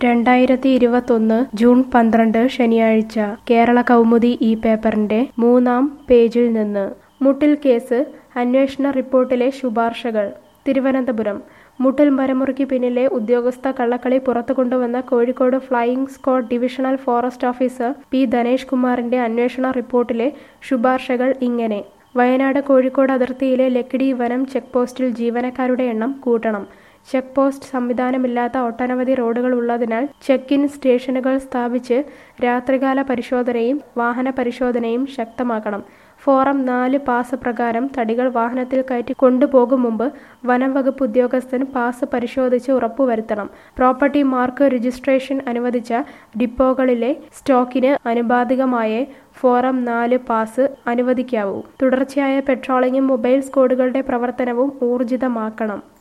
രണ്ടായിരത്തി ഇരുപത്തൊന്ന് ജൂൺ പന്ത്രണ്ട് ശനിയാഴ്ച കേരള കൗമുദി ഈ പേപ്പറിന്റെ മൂന്നാം പേജിൽ നിന്ന് മുട്ടിൽ കേസ് അന്വേഷണ റിപ്പോർട്ടിലെ ശുപാർശകൾ തിരുവനന്തപുരം മുട്ടിൽ മരമുറിക്ക് പിന്നിലെ ഉദ്യോഗസ്ഥ കള്ളക്കളി പുറത്തു കൊണ്ടുവന്ന Kozhikode flying squad divisional forest officer P Dhanesh കുമാറിന്റെ അന്വേഷണ റിപ്പോർട്ടിലെ ശുപാർശകൾ ഇങ്ങനെ വയനാട് കോഴിക്കോട് അതിർത്തിയിലെ ലക്കിടി വനം ചെക്ക് പോസ്റ്റിൽ ജീവനക്കാരുടെ എണ്ണം കൂട്ടണം ചെക്ക് പോസ്റ്റ് സംവിധാനമില്ലാത്ത ഒട്ടനവധി റോഡുകൾ ഉള്ളതിനാൽ ചെക്ക് ഇൻ സ്റ്റേഷനുകൾ സ്ഥാപിച്ച് രാത്രികാല പരിശോധനയും വാഹന പരിശോധനയും ശക്തമാക്കണം ഫോറം നാല് പാസ് പ്രകാരം തടികൾ വാഹനത്തിൽ കയറ്റി കൊണ്ടുപോകും മുമ്പ് വനം വകുപ്പ് ഉദ്യോഗസ്ഥൻ പാസ് പരിശോധിച്ച് ഉറപ്പുവരുത്തണം പ്രോപ്പർട്ടി മാർക്ക് രജിസ്ട്രേഷൻ അനുവദിച്ച ഡിപ്പോകളിലെ സ്റ്റോക്കിന് അനുപാതികമായേ ഫോറം നാല് പാസ് അനുവദിക്കാവൂ തുടർച്ചയായ പെട്രോളിംഗും മൊബൈൽ സ്ക്വാഡുകളുടെ പ്രവർത്തനവും ഊർജിതമാക്കണം